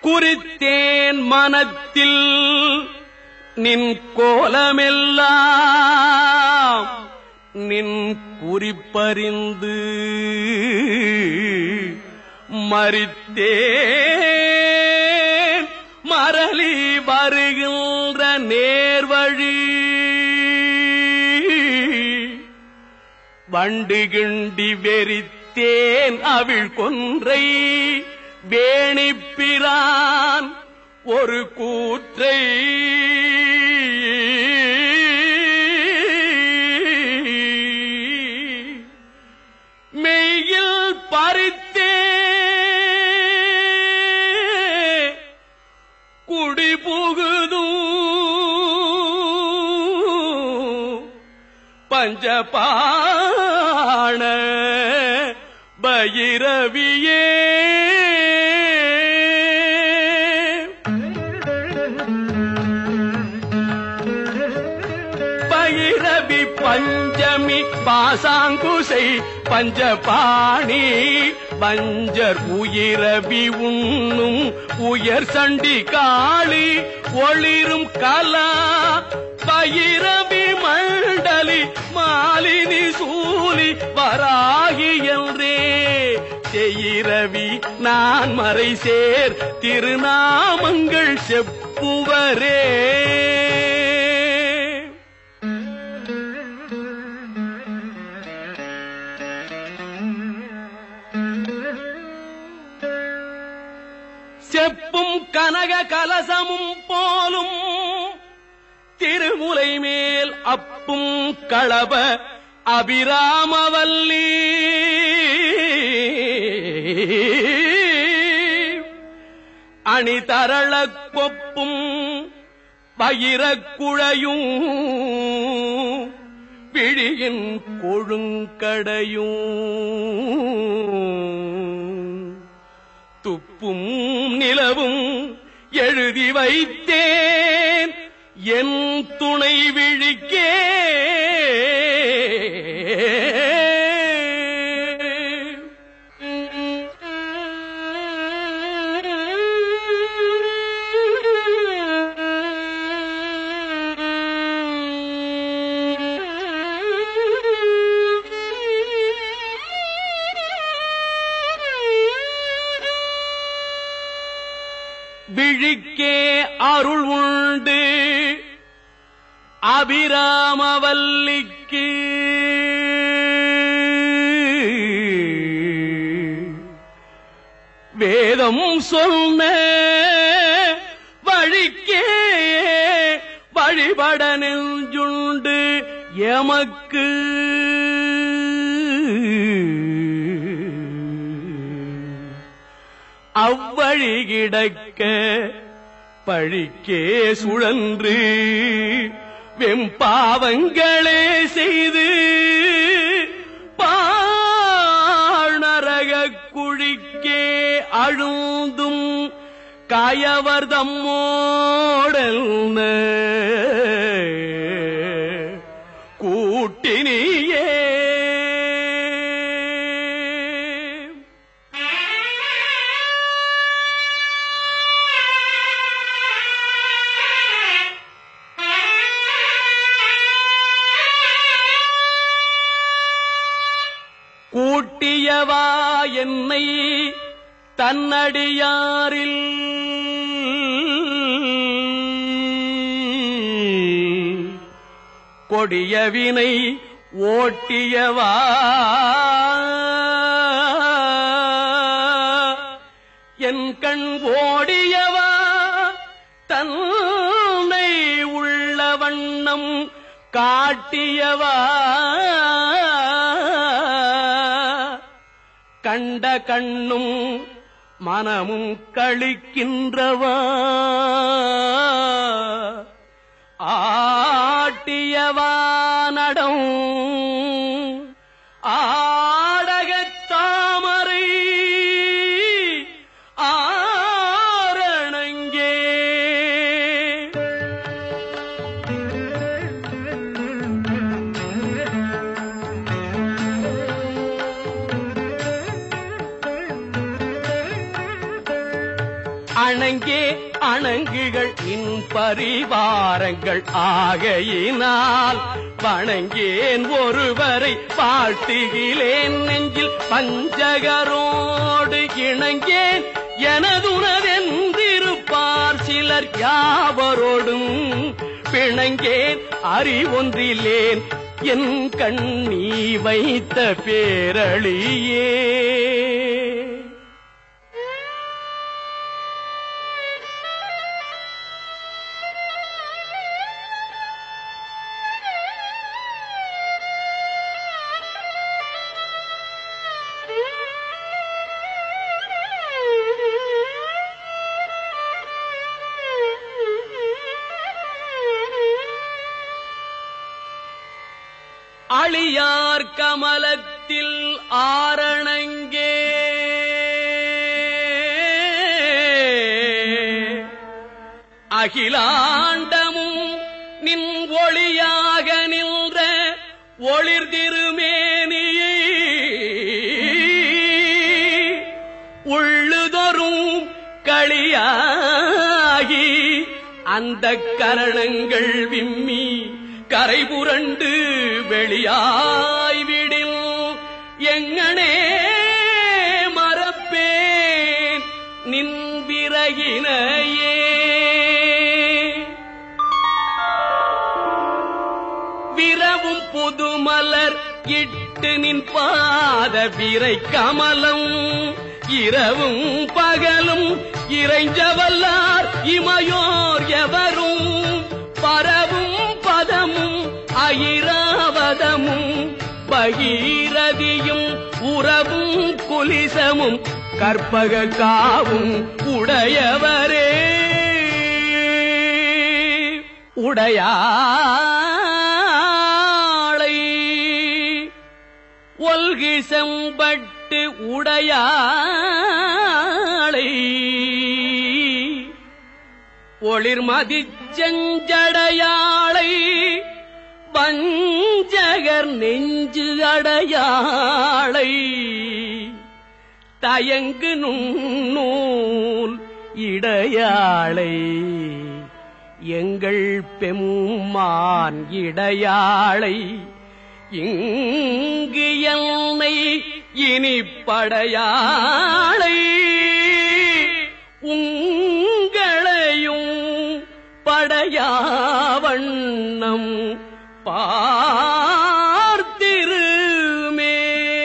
குறித்தேன் மனத்தில் நின் கோலமெல்லாம் நின் குறிப்பறிந்து மறித்தேன் மரளி வருகின்ற நேர்வழி வண்டு கிண்டி வெறித்தேன் அவிழ் கொன்றை வேணிப்பிரான் ஒரு கூற்றை மெய்யில் பறித்தே குடி புகுதும் பஞ்சபாண பைரவியே பைரவி பஞ்சமி பாசாங்குசை பஞ்சபாணி பஞ்சர் உயிரவி உண்ணும் உயர் சண்டி காளி ஒளிரும் கலா பைரவி மண்டலி மாலினி சூலி வராகி என்றே செய்யிரவி நான் மறை சேர் திருநாமங்கள் செப்புவரே செப்பும் கனக கலசமும் போலும் திருமுலை மேல் அப்பும் களப அபிராமவல்லி அணி தரள கொப்பும் பயிரக்குழையும் பிழியின் கொழுங்கடையும் துப்பும் நிலவும் எழுதி வைத்தேன் என் துணை விழிக்கே விழிக்கே அருள் உண்டு அபிராமவல்லிக்கு வேதம் சொன்ன வழிக்கே வழிபட நெஞ்சுண்டு எமக்கு அவ்வழி கிடக்க பழிக்கே சுழன்று வெம்பாவங்களே செய்து பாழ்நரக குழிக்கே அழுந்தும் கயவர்தம்மோடல் கூட்டினியே கூட்டியவா என்னை தன்னடியாரில் கொடியவினை ஓட்டியவா என் கண் ஓடியவா தன்னை உள்ள வண்ணம் காட்டியவா கண்ட கண்ணும் மனமும் கழிக்கின்றவா ஆட்டியவா நடம் ஆடகத் தாமரை ஆரணங்கே அணங்கே அணங்குகள் நின் பரிவாரங்கள் ஆகையினால் வணங்கேன் ஒருவரை வாழ்த்துகிலேன் நெஞ்சில் பஞ்சகரோடு இணங்கேன் எனதுனதென்றிருப்பார் சிலர் யாவரோடும் பிணங்கேன் அறிவொன்றிலேன் என் கண் நீ வைத்த பேரழியே அழியார் கமலத்தில் ஆரணங்கே அகிலாண்டமும் நின் ஒளியாக நின்ற ஒளிர் திருமேனியை உள்ளுதொரும் களியாகி அந்த கரணங்கள் விம்மி கரை புரண்டு வெளியாய்விடில் எங்கனே மறப்பேன் நின் விறகினையே விரவும் புதுமலர் இட்டு நின் பாத விரை கமலம் இரவும் பகலும் இறைஞ்சவல்லார் இமையோர் எவரும் பரவும் பதமும் அயிராவதமும் பகீரதியும் உறவும் குலிசமும் கற்பக காவும் உடையவரே உடையாளை ஒல்கு செம்பட்டு உடையாளை ஒளிர்மதிச் செஞ்சடையாளை வஞ்சகர் நெஞ்சு அடையாளை தயங்கு நுண்ணூல் இடையாளை எங்கள் பெம்மான் இடையாளை இங்கு என்னை இனி படையாளை உங்களையும் படையாவண்ணம் பார்த்திருமே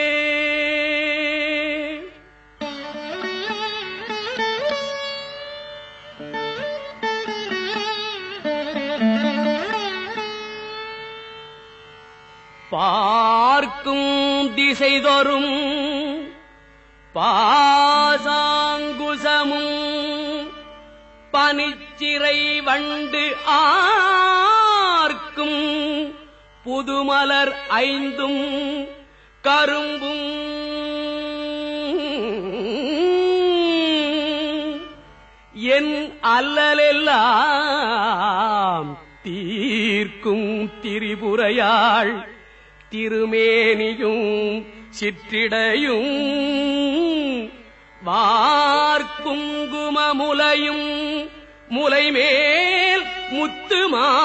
பார்க்கும் திசைதொறும் பாசாங்குசமும் பனிச்சிறை வண்டு ஆர்க்கும் புதுமலர் ஐந்தும் கரும்பும் என் அல்லலெல்லாம் தீர்க்கும் திரிபுரையாள் திருமேனியும் சிற்றிடையும் வார்க்குங்கும முலையும் முலைமேல் முத்து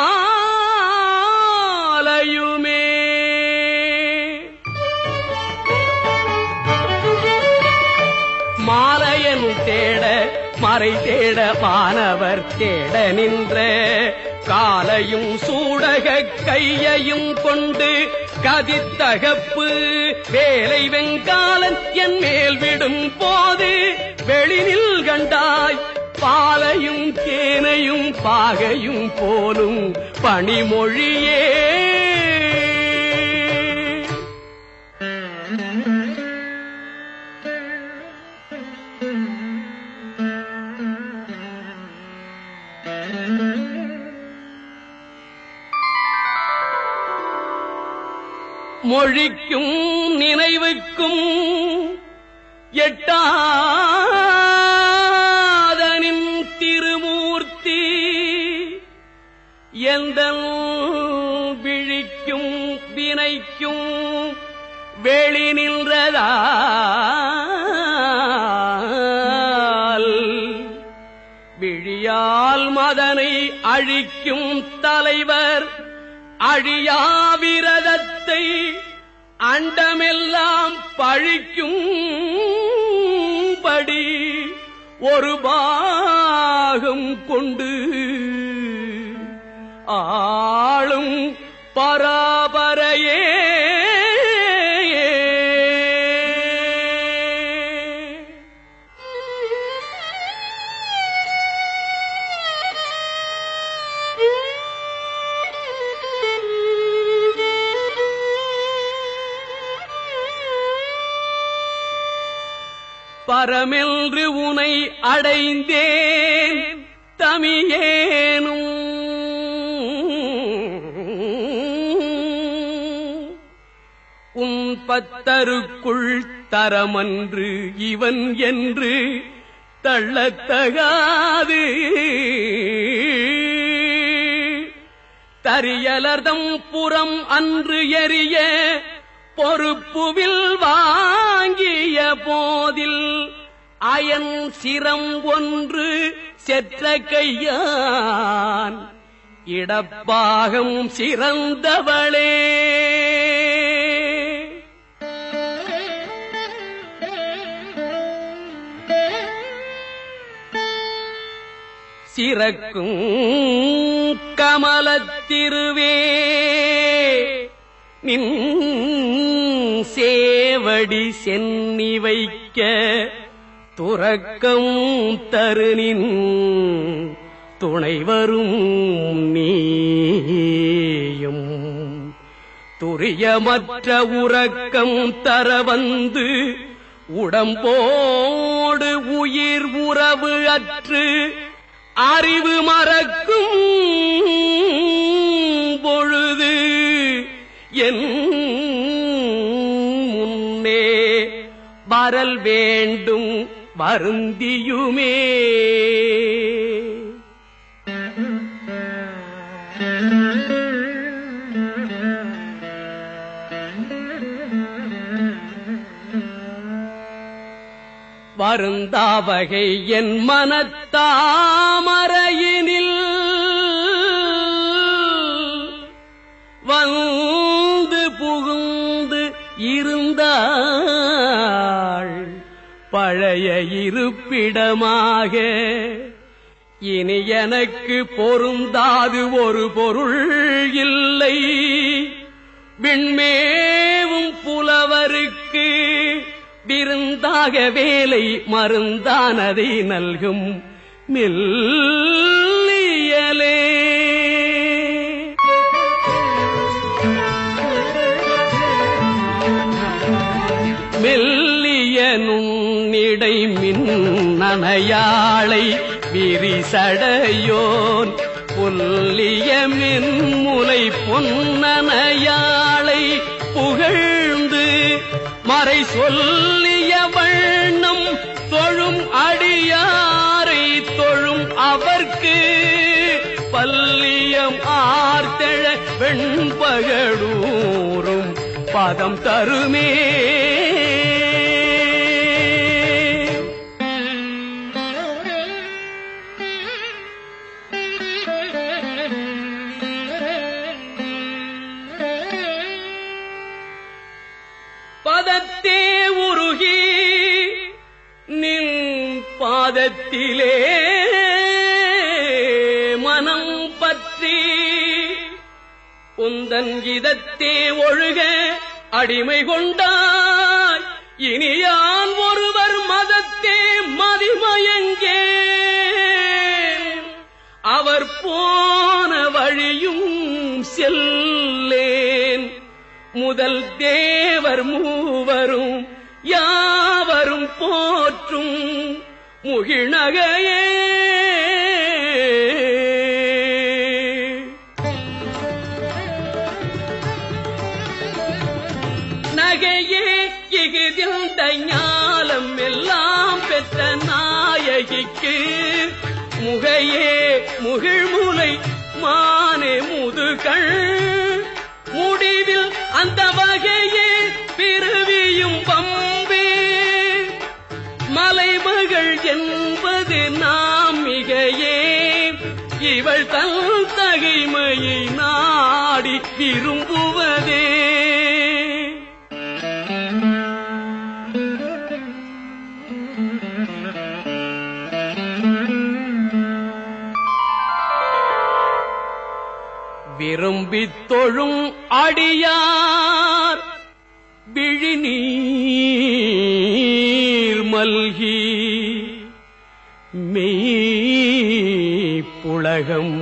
மாலையுமே மாலையன் தேட மறை தேட மாணவர் தேட நின்ற காலையும் சூடக கையையும் கொண்டு கதித்தகப்பு வேலை வெங்காலன் என் மேல் விடும் போது வெளினில் கண்டாய் பாலையும் தேனையும் பாகையும் போலும் பனிமொழியே மொழிக்கும் நினைவுக்கும் எட்டாதனின் திருமூர்த்தி எந்த விழிக்கும் வினைக்கும் வெளி நின்றதால் வரும் அதனை அழிக்கும் தலைவர் அழியாவிரதத்தை அண்டமெல்லாம் பழிக்கும்படி ஒரு பாகம் கொண்டு ஆளும் பராபரையே பரமென்று உனை அடைந்தேன் தமியேனும் உன் பத்தருக்குள் தரமன்று இவன் என்று தள்ளத்தகாது தரியலர்தம் புறம் அன்று எரிய பொறுப்புவில் வாங்கிய போதில் அயன் சிரம் ஒன்று செற்ற கையான் இடப்பாகம் சிறந்தவளே சிறக்கும் கமலத்திருவே நின் சேவடி சென்னி வைக்க துறக்கம் தருநின் துணை வரும் நீயும் துரியமற்ற உறக்கம் தர வந்து உடம்போடு உயிர் உறவு அற்று அறிவு மறக்கும் பொழுது என் முன்னே வரல் வேண்டும் வருந்தியுமே வருந்தாவகை என் மனத்தாமரையினில் வந்து புகுந்து இருந்தாள் பழைய இருப்பிடமாக இனி எனக்கு பொருந்தாது ஒரு பொருள் இல்லை விண்மேவும் புலவருக்கு விருந்தாக வேலை மருந்தானதை நல்கும் மெல்லியலே மெல்லிய நுண்ணிடை மின்னணையாளை விரிசடையோன் புல்லிய மின்முலை பொன்னணையாளை புகழ்ந்து மறை சொல்லிய வண்ணம் தொழும் அடியாரை தொழும் அவர்க்கு பல்லியம் ஆர்த்தெழ வெண்பகடூரும் பதம் தருமே பதத்தே உருகி நின் பாதத்திலே மனம் பற்றி உந்தன் இதத்தே ஒழுக அடிமை கொண்டாய் இனியான் ஒருவர் மதத்தே மதிமயங்கே அவர் போன வழியும் செல்லேன் முதல் தேவர் மூவரும் யாவரும் போற்றும் முகிழ்நகையே நகையே இகுதில் ஞாலம் எல்லாம் பெற்ற நாயகிக்கு முகையே முகிழ்முலை மானே முதுகள் முடிவில் அந்த வகையே பிறவியும் பம்பே மலைமகள் என்பது நாம் மிகையே இவள் தன் தகைமையை நாடி விரும்புவதே விரும்பித் தொழும் அடியார் விழிநீர் மல்கி மெய்ப்புலகம்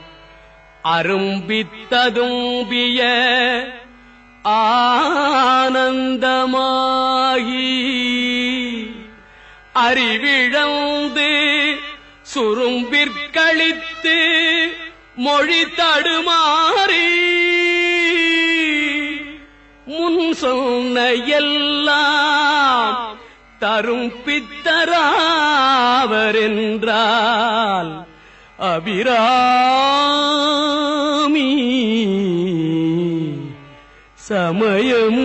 அரும்பித்ததும்பிய ஆனந்தமாகி அறிவிழந்து சுரும்பிற்கழித்து மொழி தடுமாறி முன் சொன்ன எல்லாம் தரும் பித்தராவரென்றால் அபிராமி சமயம்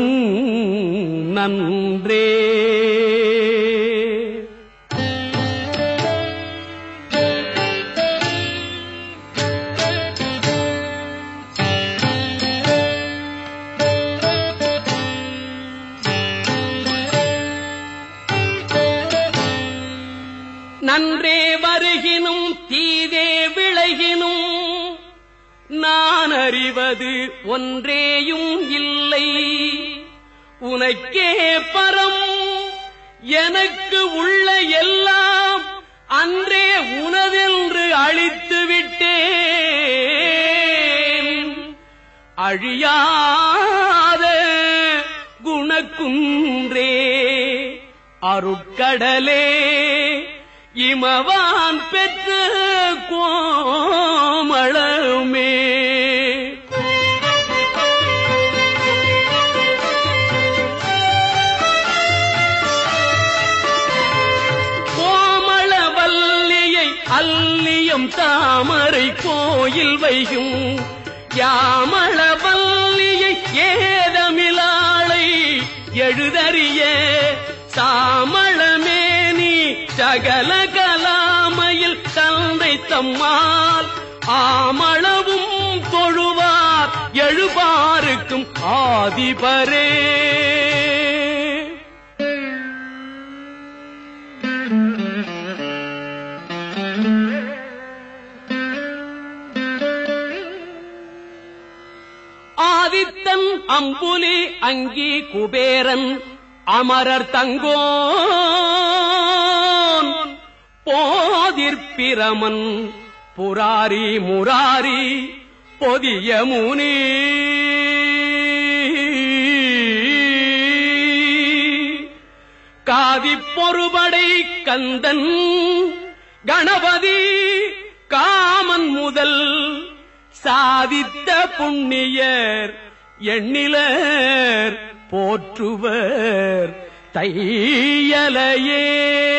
நன்றே நன்றே வருகினும் தீதே விளைகினும் நான் அறிவது ஒன்றேயும் இல்லை உனக்கே பரம் எனக்கு உள்ள எல்லாம் அன்றே உனதென்று அழித்து விட்டேன் அழியாத குணக்குன்றே அருட்கடலே இமவான் பெற்ற கோமளமே கோமளவல்லியை அல்லியம் தாமரை கோயில் வைகும் யாமளவல்லியை ஏதமிலாளை எழுதறிய சாமளமேனி சகல கலாமையில் தந்தை தம்மால் ஆமளவும் தொழுவார் எழுபாருக்கும் ஆதிபரே ஆதித்தன் அம்புலி அங்கி குபேரன் அமரர் தங்கோன் போதிற்பிரமன் புராரி முராரி பொதிய முனி காதிப் பொறுபடை கந்தன் கணபதி காமன் முதல் சாதித்த புண்ணியர் எண்ணிலர் போற்றுவர் தையலையே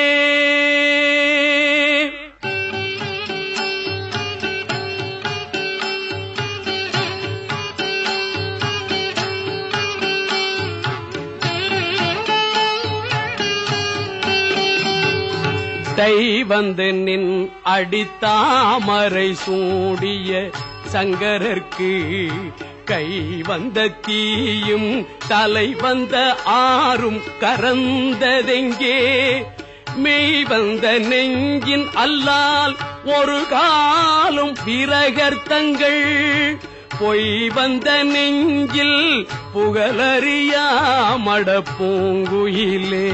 தை வந்து நின் அடித்தாமரை சூடிய சங்கரர்க்கு கை வந்த தீயும் தலை வந்த ஆறும் கரந்ததெங்கே மெய் வந்த நெஞ்சின் அல்லால் ஒரு காலும் விரகர்த்தங்கள் பொய் வந்த நெஞ்சில் புகழறியா மடப்பூங்குயிலே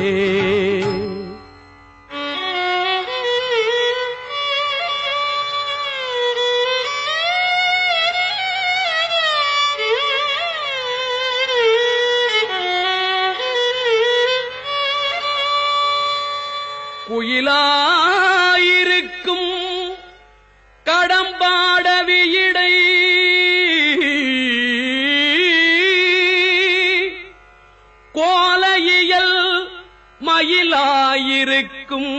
குயிலாயிருக்கும் கடம்பாடவியடை கோலையியல் மயிலாயிருக்கும்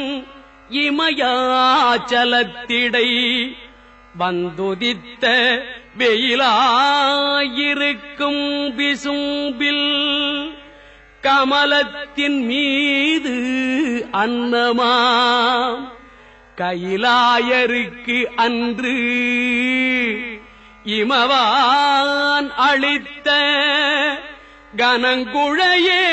இமயாச்சலத்திடை வந்துதித்த வெயிலாயிருக்கும் விசும்பில் கமலத்தின் மீது அன்னமாம் கைலாயருக்கு அன்று இமவான் அளித்த கனங்குழையே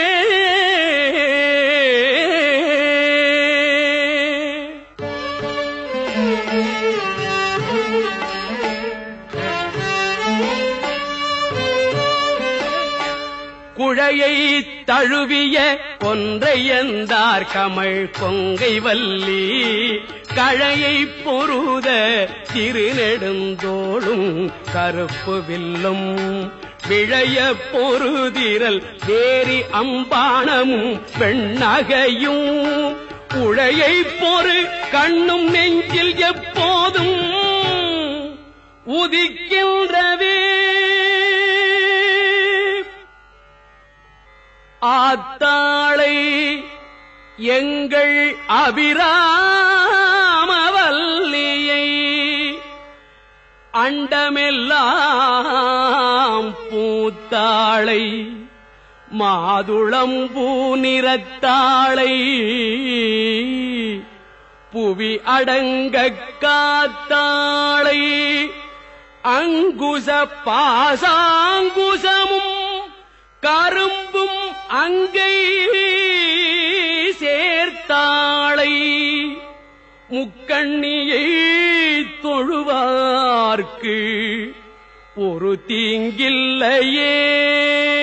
குழையை தழுவிய கொன்றையந்தார் கமழ் கொங்கை வல்லி கழையை பொருத திருநெடுந்தோளும் கருப்பு வில்லும் விழைய பொருதிரல் வேரி அம்பாணமும் பெண்ணகையும் உழையை பொறு கண்ணும் நெஞ்சில் எப்போதும் உதிக்கின்றவே ஆத்தாளை எங்கள் அபிராமவல்லியை அண்டமெல்லாம் பூத்தாளை மாதுளம்பூ நிறத்தாளை புவி அடங்க காத்தாளை அங்குச பாசாங்குசமும் கரும்பும் அங்கை சேர்த்தாளை முக்கண்ணியை தொழுவார்க்கு ஒரு தீங்கில்லையே